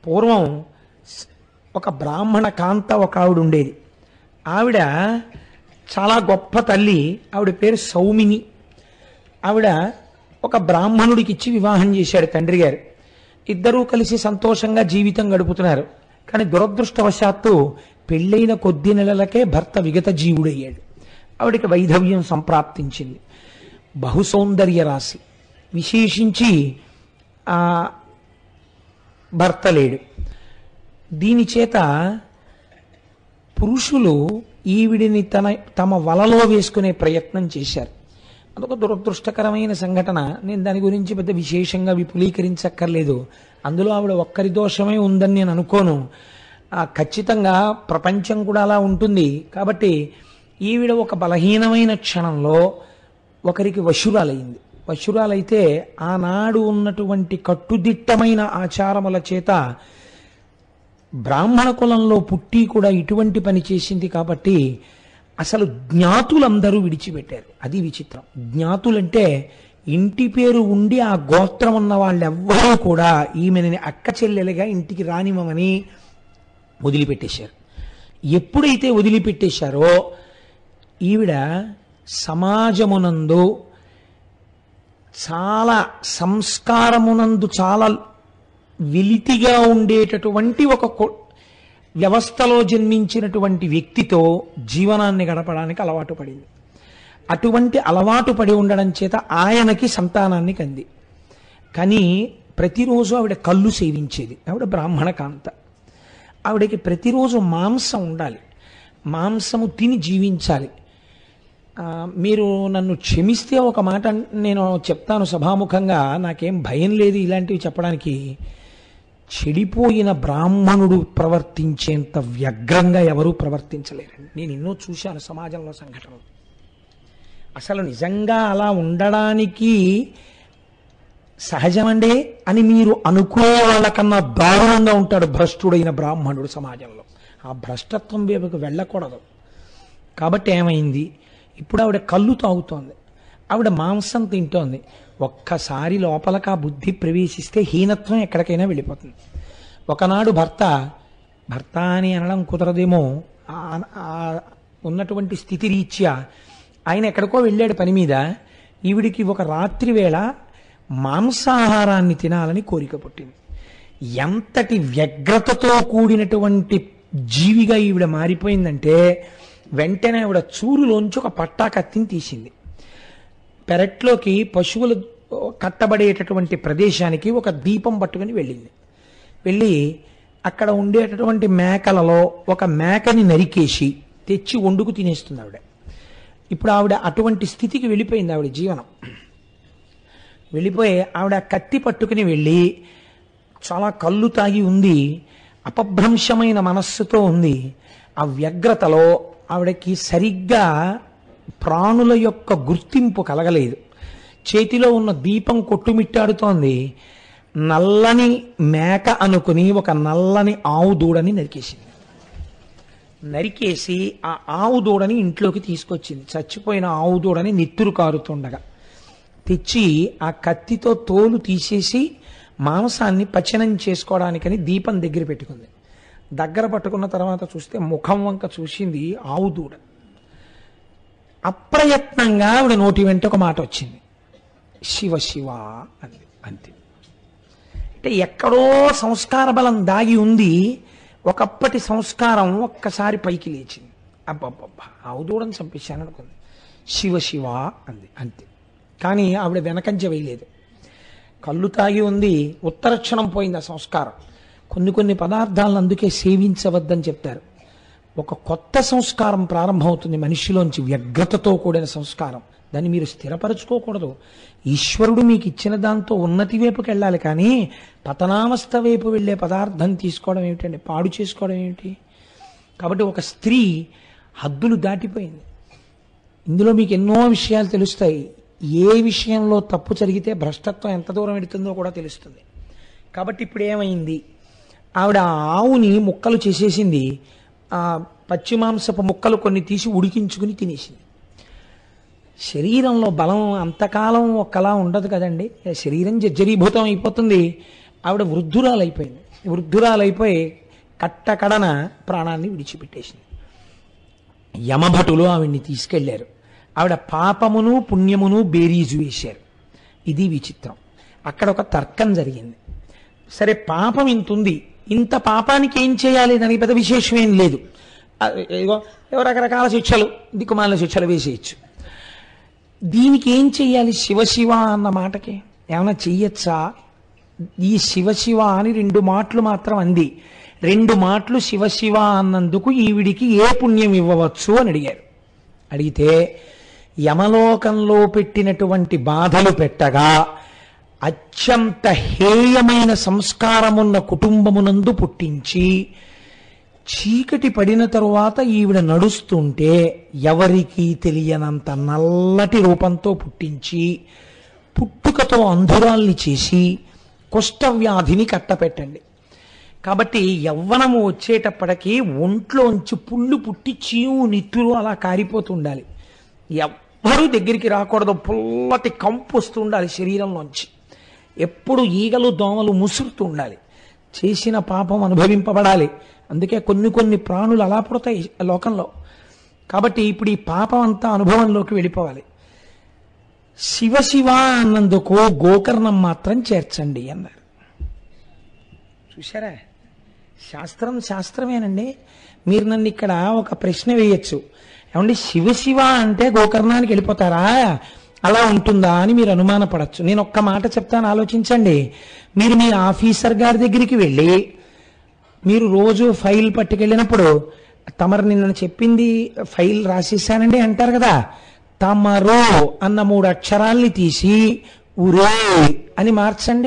పూర్వం స్- ఒక బ్రాహ్మణ కాంత ఒక ఆవిడ ఉండేది ఆవిడ చాలా గొప్ప తల్లి ఆవిడ పేరు సౌమిని ఆవిడ ఒక బ్రాహ్మణుడికి ఇచ్చి వివాహం చేశాడు తండ్రి గారు ఇద్దరూ కలిసి సంతోషంగా జీవితం గడుపుతున్నారు కానీ దురదృష్టవశాత్తు పెళ్ళైన కొద్ది నెలలకే భర్త విగత జీవుడయ్యాడు ఆవిడకి వైధవ్యం సంప్రాప్తించింది బహుసౌందర్య రాశి విశేషించి ఆ భర్త లేడు దీని చేత పురుషులు ఈవిడిని తన తమ వలలో వేసుకునే ప్రయత్నం చేశారు అదొక దురదృష్టకరమైన సంఘటన నేను దాని గురించి పెద్ద విశేషంగా విపులీకరించక్కర్లేదు అందులో ఆవిడ ఒక్కరి దోషమే ఉందని నేను అనుకోను ఆ, ఖచ్చితంగా ప్రపంచం కూడా అలా ఉంటుంది కాబట్టి ఈవిడ ఒక బలహీనమైన క్షణంలో ఒకరికి వశురాలైంది వశురాలైతే ఆనాడు ఉన్నటువంటి కట్టుదిట్టమైన ఆచారముల చేత బ్రాహ్మణ కులంలో పుట్టి కూడా ఇటువంటి పని చేసింది కాబట్టి అసలు జ్ఞాతులందరూ విడిచిపెట్టారు అది విచిత్రం జ్ఞాతులంటే ఇంటి పేరు ఉండి ఆ గోత్రం ఉన్న వాళ్ళెవ్వరూ కూడా ఈమెని అక్క చెల్లెలుగా ఇంటికి రానివ్వమని వదిలిపెట్టేశారు ఎప్పుడైతే వదిలిపెట్టేశారో ఈవిడ సమాజమునందు చాలా సంస్కారమునందు చాలా వెలితిగా ఉండేటటువంటి ఒక కొ- వ్యవస్థలో జన్మించినటువంటి వ్యక్తితో జీవనాన్ని గడపడానికి అలవాటు పడింది అటువంటి అలవాటు పడి ఉండడం చేత ఆయనకి సంతానాన్ని కంది కానీ ప్రతిరోజు ఆవిడ కళ్ళు సేవించేది ఆవిడ బ్రాహ్మణ కాంత ఆవిడకి ప్రతిరోజు మాంసం ఉండాలి మాంసము తిని జీవించాలి ఆ, మీరు నన్ను క్షమిస్తే ఒక మాట నేను చెప్తాను సభాముఖంగా నాకేం భయం లేదు ఇలాంటివి చెప్పడానికి చెడిపోయిన బ్రాహ్మణుడు ప్రవర్తించేంత వ్యగ్రంగా ఎవరూ ప్రవర్తించలేరండి నేను ఎన్నో చూశాను సమాజంలో సంఘటనలు అసలు నిజంగా అలా ఉండడానికి సహజమండే అని మీరు అనుకునే వాళ్ళకన్నా దారుణంగా ఉంటాడు భ్రష్టుడైన బ్రాహ్మణుడు సమాజంలో ఆ భ్రష్టత్వం వైపుకు వెళ్ళకూడదు కాబట్టి ఏమైంది ఇప్పుడు ఆవిడ కళ్ళు తాగుతోంది ఆవిడ మాంసం తింటోంది ఒక్కసారి లోపలకు ఆ బుద్ధి ప్రవేశిస్తే హీనత్వం ఎక్కడికైనా వెళ్ళిపోతుంది ఒకనాడు భర్త భర్త అని అనడం కుదరదేమో ఆ- ఆ ఉన్నటువంటి స్థితి రీత్యా ఆయన ఎక్కడికో వెళ్ళాడు పని మీద ఈవిడికి ఒక రాత్రి వేళ మాంసాహారాన్ని తినాలని కోరిక పుట్టింది ఎంతటి వ్యగ్రతతో కూడినటువంటి జీవిగా ఈవిడ మారిపోయిందంటే వెంటనే ఆవిడ చూరులోంచి ఒక పట్టా కత్తిని తీసింది పెరట్లోకి పశువులు కట్టబడేటటువంటి ప్రదేశానికి ఒక దీపం పట్టుకుని వెళ్ళింది వెళ్ళి అక్కడ ఉండేటటువంటి మేకలలో ఒక మేకని నరికేసి తెచ్చి వండుకు తినేస్తుంది ఆవిడ ఇప్పుడు ఆవిడ అటువంటి స్థితికి వెళ్ళిపోయింది ఆవిడ జీవనం వెళ్ళిపోయి ఆవిడ కత్తి పట్టుకుని వెళ్ళి చాలా కళ్ళు తాగి ఉంది అపభ్రంశమైన మనస్సుతో ఉంది ఆ వ్యగ్రతలో ఆవిడకి సరిగ్గా ప్రాణుల యొక్క గుర్తింపు కలగలేదు చేతిలో ఉన్న దీపం కొట్టుమిట్టాడుతోంది నల్లని మేక అనుకుని ఒక నల్లని ఆవు దూడని నరికేసింది నరికేసి ఆ ఆవు దూడని ఇంట్లోకి తీసుకొచ్చింది చచ్చిపోయిన ఆవు దూడని నెత్తురు కారుతుండగా తెచ్చి ఆ కత్తితో తోలు తీసేసి మాంసాన్ని పచనం చేసుకోవడానికని దీపం దగ్గర పెట్టుకుంది దగ్గర పట్టుకున్న తర్వాత చూస్తే ముఖం వంక చూసింది ఆవు దూడ అప్రయత్నంగా ఆవిడ నోటి వెంట ఒక మాట వచ్చింది శివ శివ అంది అంతే అంటే ఎక్కడో సంస్కార బలం దాగి ఉంది ఒకప్పటి సంస్కారం ఒక్కసారి పైకి లేచింది అబ్బబ్బబ్బా ఆవు దూడని చంపేశాను అనుకుంది శివ శివ అంది అంతే కానీ ఆవిడ వెనకంజ వేయలేదు కళ్ళు తాగి ఉంది ఉత్తరక్షణం పోయింది ఆ సంస్కారం కొన్ని కొన్ని పదార్థాలను అందుకే సేవించవద్దని చెప్తారు ఒక కొత్త సంస్కారం ప్రారంభమవుతుంది మనిషిలోంచి వ్యగ్రతతో కూడిన సంస్కారం దాన్ని మీరు స్థిరపరచుకోకూడదు ఈశ్వరుడు మీకు ఇచ్చిన దాంతో ఉన్నతి వైపుకి వెళ్ళాలి కానీ పతనావస్థ వైపు వెళ్ళే పదార్థం తీసుకోవడం ఏమిటండి పాడు చేసుకోవడం ఏమిటి కాబట్టి ఒక స్త్రీ హద్దులు దాటిపోయింది ఇందులో మీకు ఎన్నో విషయాలు తెలుస్తాయి ఏ విషయంలో తప్పు జరిగితే భ్రష్టత్వం ఎంత దూరం ఎడుతుందో కూడా తెలుస్తుంది కాబట్టి ఇప్పుడు ఏమైంది ఆవిడ ఆ ఆవుని ముక్కలు చేసేసింది ఆ పచ్చి మాంసపు ముక్కలు కొన్ని తీసి ఉడికించుకుని తినేసింది శరీరంలో బలం అంతకాలం ఒక్కలా ఉండదు కదండి శరీరం జర్జరీభూతం అయిపోతుంది ఆవిడ వృద్ధురాలైపోయింది వృద్ధురాలైపోయి కట్టకడన ప్రాణాన్ని విడిచిపెట్టేసింది యమభటులు ఆవిడ్ని తీసుకెళ్లారు ఆవిడ పాపమును పుణ్యమును బేరీజు వేశారు ఇది విచిత్రం అక్కడ ఒక తర్కం జరిగింది సరే పాపం ఇంత ఉంది ఇంత పాపానికి ఏం చేయాలి దానికి పెద్ద విశేషం ఏం లేదు ఆ, ఇదిగో ఏవో రకరకాల శిక్షలు దిక్కుమాలిన శిక్షలు వేసేయచ్చు దీనికి ఏం చెయ్యాలి శివశివ అన్న మాటకి ఏమైనా చెయ్యొచ్చా ఈ శివశివ అని రెండు మాటలు మాత్రం అంది రెండు మాటలు శివశివ అన్నందుకు ఈవిడికి ఏ పుణ్యం ఇవ్వవచ్చు అని అడిగారు అడిగితే యమలోకంలో పెట్టినటువంటి బాధలు పెట్టగా అత్యంత హేయమైన సంస్కారమున్న కుటుంబమునందు పుట్టించి చీకటి పడిన తరువాత ఈవిడ నడుస్తుంటే ఎవరికీ తెలియనంత నల్లటి రూపంతో పుట్టించి పుట్టుకతో అంధురాల్ని చేసి కుష్ఠవ్యాధిని కట్టపెట్టండి కాబట్టి యవ్వనము వచ్చేటప్పటికి ఒంట్లోంచి పుళ్ళు పుట్టి చీము నిత్తులు అలా కారిపోతూ ఉండాలి ఎవ్వరూ దగ్గరికి రాకూడదు పుల్లటి కంపు వస్తూ ఉండాలి శరీరంలోంచి ఎప్పుడు ఈగలు దోమలు ముసురుతూ ఉండాలి చేసిన పాపం అనుభవింపబడాలి అందుకే కొన్ని కొన్ని ప్రాణులు అలా పుడతాయి లోకంలో కాబట్టి ఇప్పుడు ఈ పాపం అంతా అనుభవంలోకి వెళ్ళిపోవాలి శివ శివ అన్నందుకు గోకర్ణం మాత్రం చేర్చండి అన్నారు చూసారా శాస్త్రం శాస్త్రమేనండి మీరు నన్ను ఇక్కడ ఒక ప్రశ్న వేయచ్చు ఏమండి శివ శివ అంటే గోకర్ణానికి వెళ్ళిపోతారా అలా ఉంటుందా అని మీరు అనుమానపడచ్చు నేను ఒక్క మాట చెప్తాను ఆలోచించండి మీరు మీ ఆఫీసర్ గారి దగ్గరికి వెళ్ళి మీరు రోజు ఫైల్ పట్టుకెళ్ళినప్పుడు తమరు నిన్న చెప్పింది ఫైల్ రాసేసానండి అంటారు కదా తమరు అన్న మూడు అక్షరాల్ని తీసి ఉరే అని మార్చండి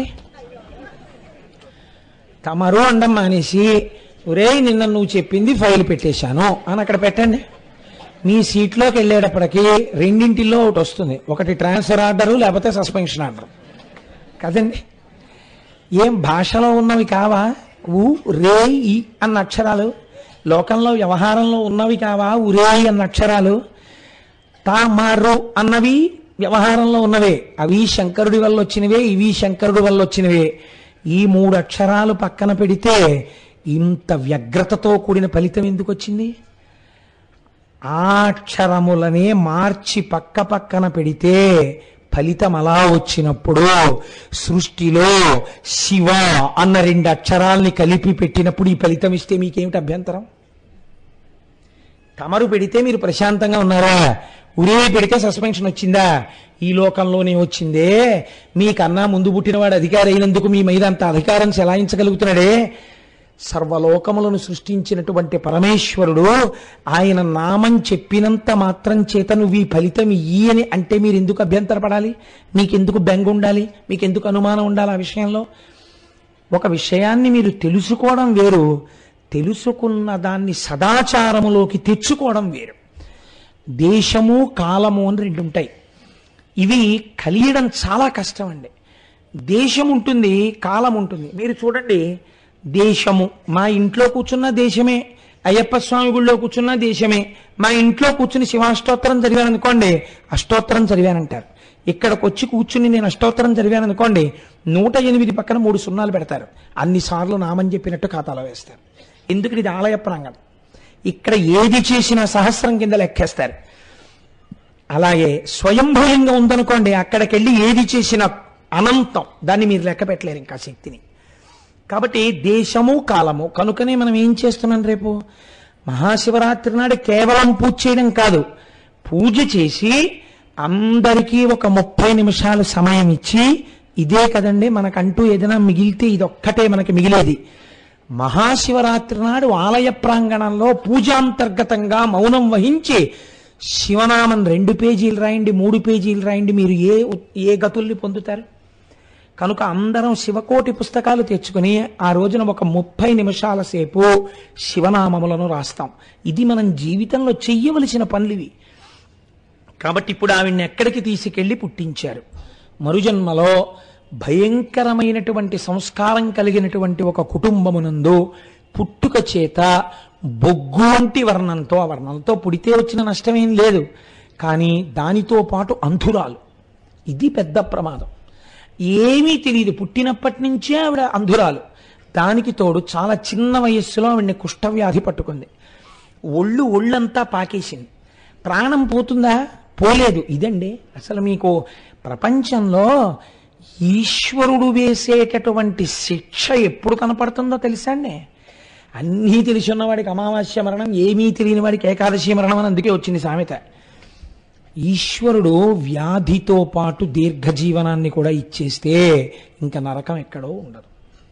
తమరు అండం మానేసి ఒరే నిన్న నువ్వు చెప్పింది ఫైల్ పెట్టేశాను అని అక్కడ పెట్టండి మీ సీట్లోకి వెళ్ళేటప్పటికి రెండింటిలో ఒకటి వస్తుంది ఒకటి ట్రాన్స్ఫర్ ఆర్డరు లేకపోతే సస్పెన్షన్ ఆర్డర్ కదండి ఏం భాషలో ఉన్నవి కావా ఉ రే ఈ అన్న అక్షరాలు లోకంలో వ్యవహారంలో ఉన్నవి కావా ఉరే అన్న అక్షరాలు తామారు అన్నవి వ్యవహారంలో ఉన్నవే అవి శంకరుడి వల్ల వచ్చినవే ఇవి శంకరుడి వల్ల వచ్చినవే ఈ మూడు అక్షరాలు పక్కన పెడితే ఇంత వ్యగ్రతతో కూడిన ఫలితం ఎందుకు వచ్చింది ఆ అక్షరములనే మార్చి పక్క పక్కన పెడితే ఫలితం అలా వచ్చినప్పుడు సృష్టిలో శివ అన్న రెండు అక్షరాల్ని కలిపి పెట్టినప్పుడు ఈ ఫలితం ఇస్తే మీకేమిటి అభ్యంతరం తమరు పెడితే మీరు ప్రశాంతంగా ఉన్నారా ఉరే పెడితే సస్పెన్షన్ వచ్చిందా ఈ లోకంలోనే వచ్చిందే మీకన్నా ముందు పుట్టినవాడు అధికారి అయినందుకు మీ మీద అంత అధికారం చెలాయించగలుగుతున్నాడే సర్వలోకములను సృష్టించినటువంటి పరమేశ్వరుడు ఆయన నామం చెప్పినంత మాత్రం చేత నువ్వు ఈ ఫలితం ఇయ్యి అని అంటే మీరు ఎందుకు అభ్యంతరపడాలి మీకెందుకు బెంగ ఉండాలి మీకెందుకు అనుమానం ఉండాలి ఆ విషయంలో ఒక విషయాన్ని మీరు తెలుసుకోవడం వేరు తెలుసుకున్న దాన్ని సదాచారములోకి తెచ్చుకోవడం వేరు దేశము కాలము అని రెండు ఉంటాయి ఇవి కలియడం చాలా కష్టం అండి దేశం ఉంటుంది కాలం ఉంటుంది మీరు చూడండి దేశము మా ఇంట్లో కూర్చున్న దేశమే అయ్యప్ప స్వామి గుళ్ళో కూర్చున్న దేశమే మా ఇంట్లో కూర్చుని శివాష్టోత్తరం చదివాను అనుకోండి అష్టోత్తరం చదివానంటారు ఇక్కడికి వచ్చి కూర్చుని నేను అష్టోత్తరం చదివాను అనుకోండి నూట ఎనిమిది పక్కన మూడు సున్నాలు పెడతారు అన్నిసార్లు నామని చెప్పినట్టు ఖాతాలో వేస్తారు ఎందుకు ఇది ఆలయ ప్రాంగణం ఇక్కడ ఏది చేసినా సహస్రం కింద లెక్కేస్తారు అలాగే స్వయంభూయంగా ఉందనుకోండి అక్కడికి వెళ్ళి ఏది చేసినా అనంతం దాన్ని మీరు లెక్క పెట్టలేరు ఇంకా శక్తిని కాబట్టి దేశము కాలము కనుకనే మనం ఏం చేస్తున్నాం రేపు మహాశివరాత్రి నాడు కేవలం పూజ చేయడం కాదు పూజ చేసి అందరికీ ఒక ముప్పై నిమిషాలు సమయం ఇచ్చి ఇదే కదండి మనకంటూ ఏదైనా మిగిలితే ఇదొక్కటే మనకి మిగిలేది మహాశివరాత్రి నాడు ఆలయ ప్రాంగణంలో పూజాంతర్గతంగా మౌనం వహించి శివనామం రెండు పేజీలు రాయండి మూడు పేజీలు రాయండి మీరు ఏ ఏ గతుల్ని పొందుతారు కనుక అందరం శివకోటి పుస్తకాలు తెచ్చుకుని ఆ రోజున ఒక ముప్పై నిమిషాల సేపు శివనామములను రాస్తాం ఇది మనం జీవితంలో చెయ్యవలసిన పనులివి కాబట్టి ఇప్పుడు ఆవిడ్ని ఎక్కడికి తీసుకెళ్లి పుట్టించారు మరుజన్మలో భయంకరమైనటువంటి సంస్కారం కలిగినటువంటి ఒక కుటుంబమునందు పుట్టుక చేత బొగ్గు వంటి వర్ణంతో ఆ వర్ణంతో పుడితే వచ్చిన నష్టమేం లేదు కానీ దానితో పాటు అంధురాలు ఇది పెద్ద ప్రమాదం ఏమీ తెలియదు పుట్టినప్పటి నుంచే ఆవిడ అంధురాలు దానికి తోడు చాలా చిన్న వయస్సులో ఆవిడ్ని కుష్ఠవ్యాధి పట్టుకుంది ఒళ్ళు ఒళ్ళంతా పాకేసింది ప్రాణం పోతుందా పోలేదు ఇదండి అసలు మీకు ప్రపంచంలో ఈశ్వరుడు వేసేటటువంటి శిక్ష ఎప్పుడు కనపడుతుందో తెలుసా అండి అన్నీ తెలిసి ఉన్నవాడికి అమావాస్య మరణం ఏమీ తెలియని వాడికి ఏకాదశి మరణం అని అందుకే వచ్చింది సామెత ఈశ్వరుడు వ్యాధితో పాటు దీర్ఘజీవనాన్ని కూడా ఇచ్చేస్తే ఇంకా నరకం ఎక్కడో ఉండదు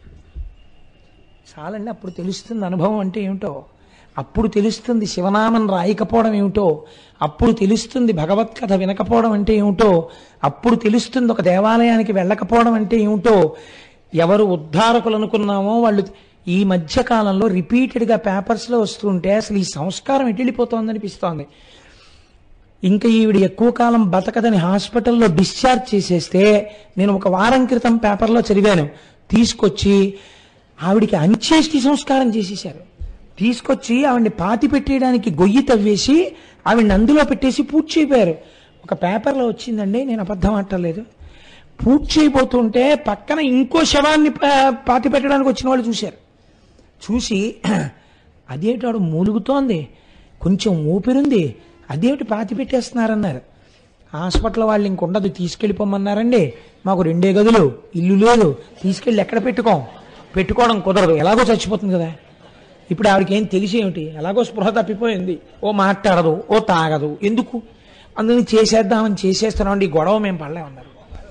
చాలండి అప్పుడు తెలుస్తుంది అనుభవం అంటే ఏమిటో అప్పుడు తెలుస్తుంది శివనామం రాయకపోవడం ఏమిటో అప్పుడు తెలుస్తుంది భగవత్కథ వినకపోవడం అంటే ఏమిటో అప్పుడు తెలుస్తుంది ఒక దేవాలయానికి వెళ్ళకపోవడం అంటే ఏమిటో ఎవరు ఉద్ధారకులు అనుకున్నామో వాళ్ళు ఈ మధ్య కాలంలో రిపీటెడ్గా పేపర్స్లో వస్తుంటే అసలు ఈ సంస్కారం ఎటు వెళ్ళిపోతోంది అనిపిస్తోంది ఇంకా ఈవిడ ఎక్కువ కాలం బతకదని హాస్పిటల్లో డిశ్చార్జ్ చేసేస్తే నేను ఒక వారం క్రితం పేపర్లో చదివాను తీసుకొచ్చి ఆవిడికి అంచేష్టి సంస్కారం చేసేశారు తీసుకొచ్చి ఆవిడ్ని పాతి పెట్టేయడానికి గొయ్యి తవ్వేసి ఆవిడ్ని అందులో పెట్టేసి పూర్తి చేయపోయారు ఒక పేపర్లో వచ్చిందండి నేను అబద్ధం ఆడలేదు పూర్తి చేయబోతుంటే పక్కన ఇంకో శవాన్ని పా- పాతి పెట్టడానికి వచ్చిన వాళ్ళు చూశారు చూసి అదేమిటి వాడు మూలుగుతోంది కొంచెం ఊపిరుంది అదేమిటి పాతి పెట్టేస్తున్నారన్నారు హాస్పిటల్ వాళ్ళు ఇంకొండదు తీసుకెళ్ళిపోమన్నారండి మాకు రెండే గదులు ఇల్లు లేదు తీసుకెళ్ళి ఎక్కడ పెట్టుకోం పెట్టుకోవడం కుదరదు ఎలాగో చచ్చిపోతుంది కదా ఇప్పుడు ఆవిడకి ఏం తెలిసి ఏమిటి ఎలాగో స్పృహ తప్పిపోయింది ఓ మాట్లాడదు ఓ తాగదు ఎందుకు అందుకని చేసేద్దామని చేసేస్తున్నామండి ఈ గొడవ మేము పడలేమన్నారు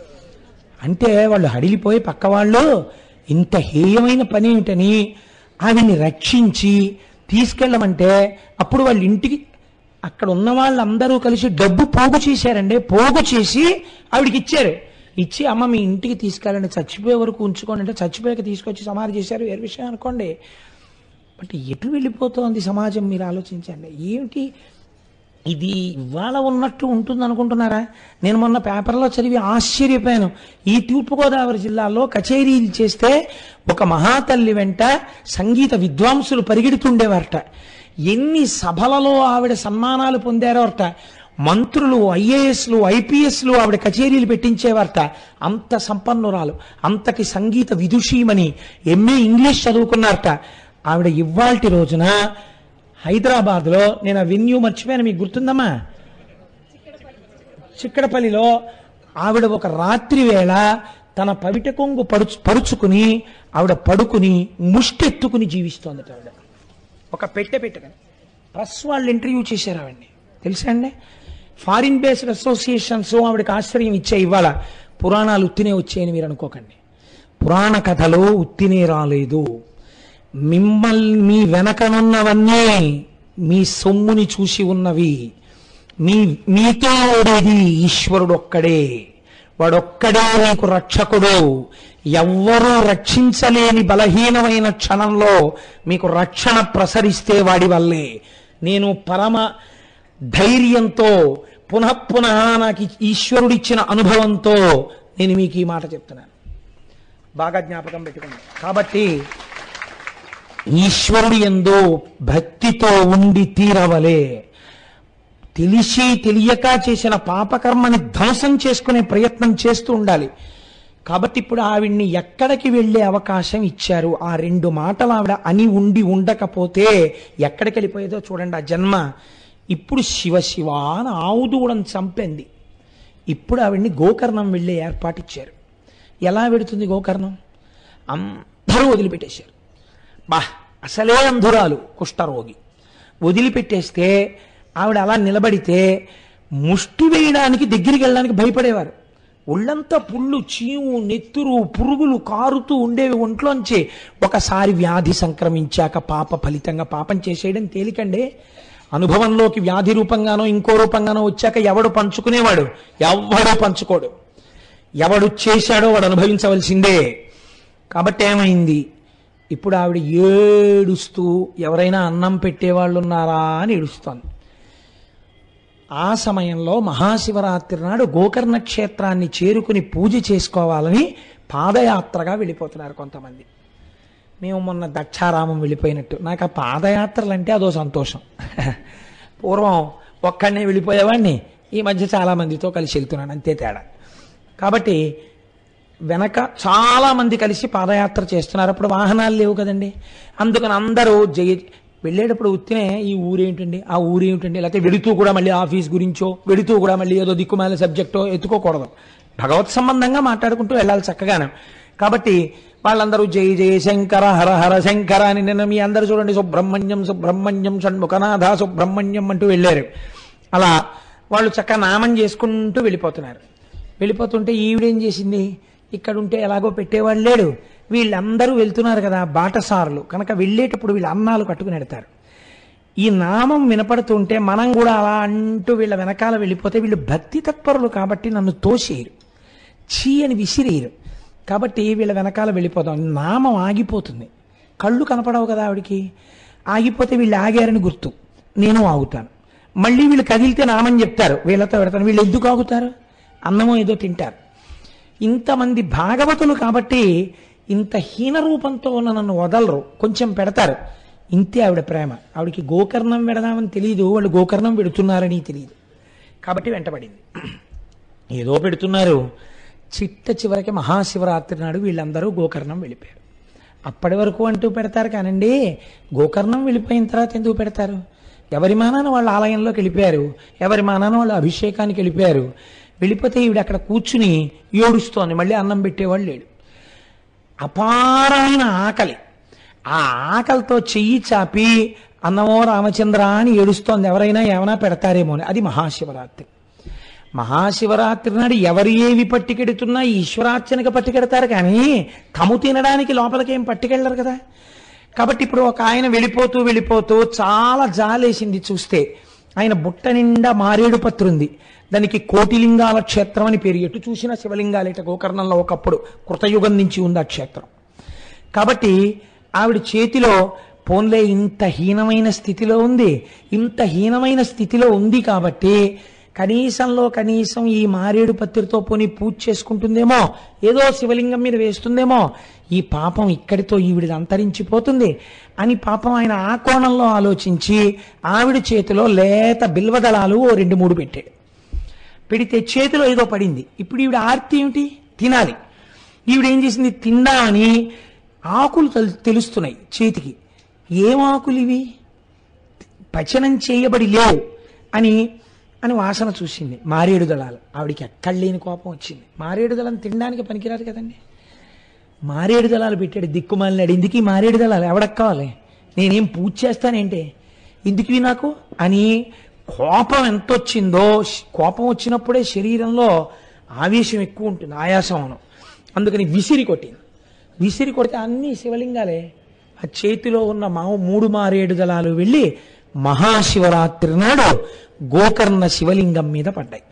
అంటే వాళ్ళు హడిలిపోయి పక్క వాళ్ళు ఇంత హేయమైన పని ఏమిటని ఆవిడ్ని రక్షించి తీసుకెళ్ళమంటే అప్పుడు వాళ్ళ ఇంటికి అక్కడ ఉన్న వాళ్ళందరూ కలిసి డబ్బు పోగు చేశారండి పోగు చేసి ఆవిడకి ఇచ్చారు ఇచ్చి అమ్మ మీ ఇంటికి తీసుకెళ్ళండి చచ్చిపోయే వరకు ఉంచుకోండి అంటే చచ్చిపోయాక తీసుకొచ్చి సమాధి చేశారు వేరే విషయం అనుకోండి బట్ ఎటు వెళ్ళిపోతోంది సమాజం మీరు ఆలోచించండి ఏమిటి ఇది ఇవాళ ఉన్నట్టు ఉంటుంది అనుకుంటున్నారా నేను మొన్న పేపర్లో చదివి ఆశ్చర్యపోయాను ఈ తూర్పుగోదావరి జిల్లాలో కచేరీలు చేస్తే ఒక మహాతల్లి వెంట సంగీత విద్వాంసులు పరిగెడుతుండేవారట ఎన్ని సభలలో ఆవిడ సన్మానాలు పొందారోట మంత్రులు ఐఏఎస్లు ఐపీఎస్లు ఆవిడ కచేరీలు పెట్టించేవారట అంత సంపన్నురాలు అంతటి సంగీత విదుషీమని ఎంఏ ఇంగ్లీష్ చదువుకున్నారట ఆవిడ ఇవాల్టి రోజున హైదరాబాద్లో నేను ఆ వెన్యూ మర్చిపోయాను మీకు గుర్తుందమ్మా చిక్కడపల్లిలో ఆవిడ ఒక రాత్రి వేళ తన పవిట కొంగు పరుచు పరుచుకుని ఆవిడ పడుకుని ముష్టెత్తుకుని జీవిస్తోందట ఆవిడ ఒక పెట్టె పెట్టుకుని ప్రెస్ వాళ్ళు ఇంటర్వ్యూ చేశారు ఆవిడ్ని తెలుసా అండి ఫారిన్ బేస్డ్ అసోసియేషన్స్ ఆవిడకి ఆశ్రయం ఇచ్చే ఇవాళ పురాణాలు ఉత్తినే వచ్చాయని మీరు అనుకోకండి పురాణ కథలు ఉత్తినే రాలేదు మిమ్మల్ని మీ వెనకనున్నవన్నీ మీ సొమ్ముని చూసి ఉన్నవి మీ మీతో ఉండేది ఈశ్వరుడు ఒక్కడే వాడొక్కడే నీకు రక్షకుడు ఎవ్వరూ రక్షించలేని బలహీనమైన క్షణంలో మీకు రక్షణ ప్రసరిస్తే వాడి వల్లే నేను పరమ ధైర్యంతో పునః పునః నాకు ఈశ్వరుడిచ్చిన అనుభవంతో నేను మీకు ఈ మాట చెప్తున్నాను బాగా జ్ఞాపకం పెట్టుకోండి కాబట్టి ఈశ్వరుడు ఎందో భక్తితో ఉండి తీరవలే తెలిసి తెలియక చేసిన పాపకర్మని ధ్వంసం చేసుకునే ప్రయత్నం చేస్తూ ఉండాలి కాబట్టి ఇప్పుడు ఆవిడ్ని ఎక్కడికి వెళ్ళే అవకాశం ఇచ్చారు ఆ రెండు మాటలు ఆవిడ అని ఉండి ఉండకపోతే ఎక్కడికి వెళ్ళిపోయేదో చూడండి ఆ జన్మ ఇప్పుడు శివ శివ అని ఆవు దూడని చంపింది ఇప్పుడు ఆవిడ్ని గోకర్ణం వెళ్ళే ఏర్పాటు ఇచ్చారు ఎలా వెడుతుంది గోకర్ణం అందరూ వదిలిపెట్టేశారు బా అసలే అంధురాలు కుష్ఠరోగి వదిలిపెట్టేస్తే ఆవిడ అలా నిలబడితే ముష్టి వేయడానికి దగ్గరికి వెళ్ళడానికి భయపడేవారు ఒళ్ళంతా పుళ్ళు చీము నెత్తురు పురుగులు కారుతూ ఉండేవి ఒంట్లోంచి ఒకసారి వ్యాధి సంక్రమించాక పాప ఫలితంగా పాపం చేసేయడం తేలికండి అనుభవంలోకి వ్యాధి రూపంగానో ఇంకో రూపంగానో వచ్చాక ఎవడు పంచుకునేవాడు ఎవడు పంచుకోడు ఎవడు చేశాడో వాడు అనుభవించవలసిందే కాబట్టి ఏమైంది ఇప్పుడు ఆవిడ ఏడుస్తూ ఎవరైనా అన్నం పెట్టేవాళ్ళు ఉన్నారా అని ఏడుస్తోంది ఆ సమయంలో మహాశివరాత్రి నాడు గోకర్ణ క్షేత్రాన్ని చేరుకుని పూజ చేసుకోవాలని పాదయాత్రగా వెళ్ళిపోతున్నారు కొంతమంది మేము మొన్న దక్షారామం వెళ్ళిపోయినట్టు నాకు ఆ పాదయాత్రలు అంటే అదో సంతోషం పూర్వం ఒక్కడనే వెళ్ళిపోయేవాడిని ఈ మధ్య చాలా మందితో కలిసి వెళ్తున్నాను అంతే తేడా కాబట్టి వెనక చాలా మంది కలిసి పాదయాత్ర చేస్తున్నారు అప్పుడు వాహనాలు లేవు కదండి అందుకని అందరూ జయ వెళ్ళేటప్పుడు ఉత్తినే ఈ ఊరేంటండి ఆ ఊరేంటండి లేకపోతే వెళుతూ కూడా మళ్ళీ ఆఫీస్ గురించో వెళుతూ కూడా మళ్ళీ ఏదో దిక్కుమాల సబ్జెక్టో ఎత్తుకోకూడదు భగవత్ సంబంధంగా మాట్లాడుకుంటూ వెళ్ళాలి చక్కగానే కాబట్టి వాళ్ళందరూ జయ జయ శంకర హర హర శంకర అని నిన్న మీ అందరూ చూడండి సుబ్రహ్మణ్యం సుబ్రహ్మణ్యం షణ్ముఖనాథ సుబ్రహ్మణ్యం అంటూ వెళ్ళారు అలా వాళ్ళు చక్కగా నామం చేసుకుంటూ వెళ్ళిపోతున్నారు వెళ్ళిపోతుంటే ఈవిడేం చేసింది ఇక్కడ ఉంటే ఎలాగో పెట్టేవాళ్ళు లేడు వీళ్ళందరూ వెళ్తున్నారు కదా బాటసారులు కనుక వెళ్ళేటప్పుడు వీళ్ళు అన్నాలు కట్టుకుని వెడతారు ఈ నామం వినపడుతుంటే మనం కూడా అలా అంటూ వీళ్ళ వెనకాల వెళ్ళిపోతే వీళ్ళు భక్తి తత్పరులు కాబట్టి నన్ను తోసేయరు చీ అని విసిరేయరు కాబట్టి వీళ్ళ వెనకాల వెళ్ళిపోతాం నామం ఆగిపోతుంది కళ్ళు కనపడవు కదా ఆవిడికి ఆగిపోతే వీళ్ళు ఆగారని గుర్తు నేను ఆగుతాను మళ్ళీ వీళ్ళు కదిలితే నామం చెప్తారు వీళ్ళతో పెడతాను వీళ్ళు ఎందుకు ఆగుతారు అన్నమో ఏదో తింటారు ఇంతమంది భాగవతులు కాబట్టి ఇంత హీన రూపంతో ఉన్న నన్ను వదలరు కొంచెం పెడతారు ఇంతే ఆవిడ ప్రేమ ఆవిడకి గోకర్ణం పెడదామని తెలియదు వాళ్ళు గోకర్ణం పెడుతున్నారని తెలియదు కాబట్టి వెంటబడింది ఏదో పెడుతున్నారు చిట్ట చివరికి మహాశివరాత్రి నాడు వీళ్ళందరూ గోకర్ణం వెళ్ళిపోయారు అప్పటి వరకు అంటూ పెడతారు కానండి గోకర్ణం వెళ్ళిపోయిన తర్వాత ఎందుకు పెడతారు ఎవరి మానాన వాళ్ళ ఆలయంలోకి వెళ్ళిపోయారు ఎవరి మానాన వాళ్ళు అభిషేకానికి వెళ్ళిపోయారు వెళ్ళిపోతే ఈవిడ అక్కడ కూర్చుని ఏడుస్తోంది మళ్ళీ అన్నం పెట్టేవాళ్ళు లేడు అపారమైన ఆకలి ఆ ఆకలితో చెయ్యి చాపి అన్నమో రామచంద్ర అని ఏడుస్తోంది ఎవరైనా ఏమైనా పెడతారేమో అని అది మహాశివరాత్రి మహాశివరాత్రి నాడు ఎవరు ఏవి పట్టుకెడుతున్నా ఈశ్వరార్చనకి పట్టుకెడతారు కానీ తము తినడానికి లోపలికేం పట్టుకెళ్ళరు కదా కాబట్టి ఇప్పుడు ఒక ఆయన వెళ్ళిపోతూ వెళ్ళిపోతూ చాలా జాలేసింది చూస్తే ఆయన బుట్ట నిండా మారేడు పత్రు ఉంది దానికి కోటిలింగాల క్షేత్రం అని పేరు ఎటు చూసినా శివలింగాలేట గోకర్ణంలో ఒకప్పుడు కృతయుగం నుంచి ఉంది ఆ క్షేత్రం కాబట్టి ఆవిడ చేతిలో పోన్లే ఇంత హీనమైన స్థితిలో ఉంది ఇంత హీనమైన స్థితిలో ఉంది కాబట్టి కనీసంలో కనీసం ఈ మారేడు పత్రితో పోని పూజ చేసుకుంటుందేమో ఏదో శివలింగం మీద వేస్తుందేమో ఈ పాపం ఇక్కడితో ఈవిడిది అంతరించిపోతుంది అని పాపం ఆయన ఆ కోణంలో ఆలోచించి ఆవిడ చేతిలో లేత బిల్వదళాలు ఓ రెండు మూడు పెట్టాడు పెడితే చేతిలో ఏదో పడింది ఇప్పుడు ఈవిడ ఆర్తి ఏమిటి తినాలి ఈవిడ ఏం చేసింది తిందామని ఆకులు తెలు- తెలుస్తున్నాయి చేతికి ఏం ఆకులు ఇవి పచనం చేయబడి లేవు అని అని వాసన చూసింది మారేడు దళాలు ఆవిడికి ఎక్కడ లేని కోపం వచ్చింది మారేడు దళం తినడానికి పనికిరాదు కదండి మారేడు దళాలు పెట్టాడు దిక్కుమాలినాడు ఇందుకు ఈ మారేడు దళాలు ఎవడకు కావాలి నేనేం పూజ చేస్తానేంటి ఇందుకు ఇవి నాకు అని కోపం ఎంత వచ్చిందో శ్- కోపం వచ్చినప్పుడే శరీరంలో ఆవేశం ఎక్కువ ఉంటుంది ఆయాసం అను అందుకని విసిరి కొట్టింది విసిరి కొడితే అన్ని శివలింగాలే ఆ చేతిలో ఉన్న మా మూడు మారేడు దళాలు వెళ్ళి మహాశివరాత్రి నాడు గోకర్ణ శివలింగం మీద పడ్డాయి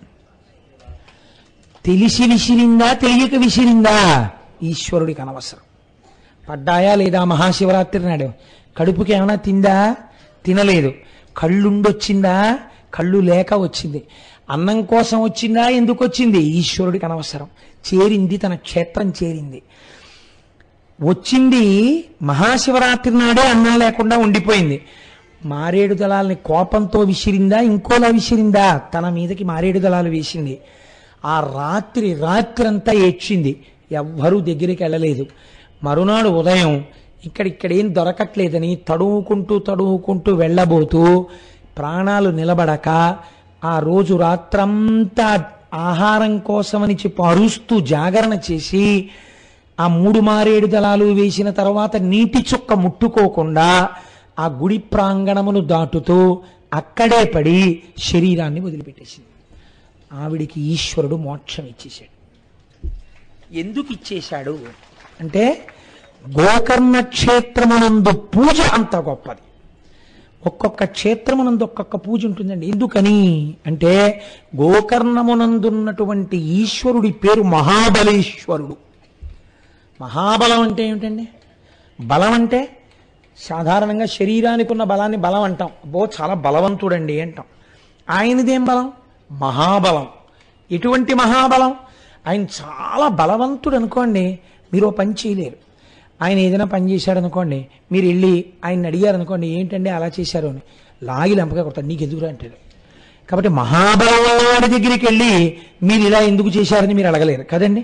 తెలిసి విసిరిందా తెలియక విసిరిందా ఈశ్వరుడికి అనవసరం పడ్డాయా లేదా మహాశివరాత్రి నాడు కడుపుకి ఏమైనా తిందా తినలేదు కళ్ళుండొచ్చిందా కళ్ళు లేక వచ్చింది అన్నం కోసం వచ్చిందా ఎందుకు వచ్చింది ఈశ్వరుడికి అనవసరం చేరింది తన క్షేత్రం చేరింది వచ్చింది మహాశివరాత్రి నాడే అన్నం లేకుండా ఉండిపోయింది మారేడు దళాలని కోపంతో విసిరిందా ఇంకోలా విసిరిందా తన మీదకి మారేడు దళాలు వేసింది ఆ రాత్రి రాత్రంతా ఏడ్చింది ఎవ్వరూ దగ్గరికి వెళ్ళలేదు మరునాడు ఉదయం ఇక్కడిక్కడేం దొరకట్లేదని తడువుకుంటూ తడువుకుంటూ వెళ్ళబోతూ ప్రాణాలు నిలబడక ఆ రోజు రాత్రంతా ఆహారం కోసమని చెప్పి అరుస్తూ జాగరణ చేసి ఆ మూడు మారేడు దళాలు వేసిన తర్వాత నీటి చుక్క ముట్టుకోకుండా ఆ గుడి ప్రాంగణమును దాటుతూ అక్కడే పడి శరీరాన్ని వదిలిపెట్టేసింది ఆవిడికి ఈశ్వరుడు మోక్షం ఇచ్చేశాడు ఎందుకు ఇచ్చేశాడు అంటే గోకర్ణ క్షేత్రమునందు పూజ అంత గొప్పది ఒక్కొక్క క్షేత్రమునందు ఒక్కొక్క పూజ ఉంటుందండి ఎందుకని అంటే గోకర్ణమునందున్నటువంటి ఈశ్వరుడి పేరు మహాబలేశ్వరుడు మహాబలం అంటే ఏమిటండి బలం అంటే సాధారణంగా శరీరానికి ఉన్న బలాన్ని బలం అంటాం అబ్బో చాలా బలవంతుడండి అంటాం ఆయనదేం బలం మహాబలం ఎటువంటి మహాబలం ఆయన చాలా బలవంతుడు అనుకోండి మీరు ఓ పని చేయలేరు ఆయన ఏదైనా పని చేశాడు అనుకోండి మీరు వెళ్ళి ఆయన అడిగారు అనుకోండి ఏంటండి అలా చేశారు అని లాగి లంపగా కొడతాడు నీకు ఎందుకు అంటాడు కాబట్టి మహాబలం వాడి దగ్గరికి వెళ్ళి మీరు ఇలా ఎందుకు చేశారని మీరు అడగలేరు కదండి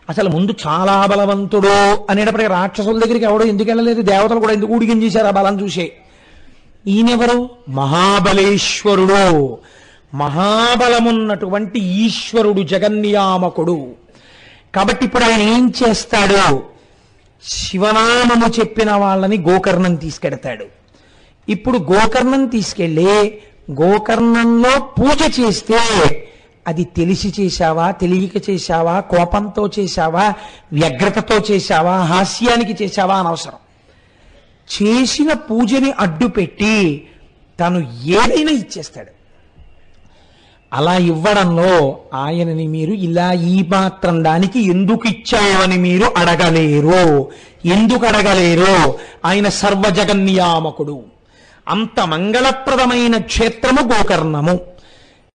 అసలు ముందు చాలా బలవంతుడు అనేటప్పటికీ రాక్షసుల దగ్గరికి ఎవడో ఎందుకు వెళ్ళలేదు దేవతలు కూడా ఎందుకు ఊడిగం చేశారు ఆ బలం చూసే ఈయనెవరు మహాబలేశ్వరుడు మహాబలమున్నటువంటి ఈశ్వరుడు జగన్నియామకుడు కాబట్టి ఇప్పుడు ఆయన ఏం చేస్తాడు శివనామము చెప్పిన వాళ్ళని గోకర్ణం తీసుకెడతాడు ఇప్పుడు గోకర్ణం తీసుకెళ్ళి గోకర్ణంలో పూజ చేస్తే అది తెలిసి చేశావా తెలియక చేశావా కోపంతో చేశావా వ్యగ్రతతో చేశావా హాస్యానికి చేశావా అనవసరం చేసిన పూజని అడ్డుపెట్టి తను ఏదైనా ఇచ్చేస్తాడు అలా ఇవ్వడంలో ఆయనని మీరు ఇలా ఈ మాత్రం దానికి ఎందుకు ఇచ్చావని మీరు అడగలేరు ఎందుకు అడగలేరు ఆయన సర్వజగన్నియామకుడు అంత మంగళప్రదమైన క్షేత్రము గోకర్ణము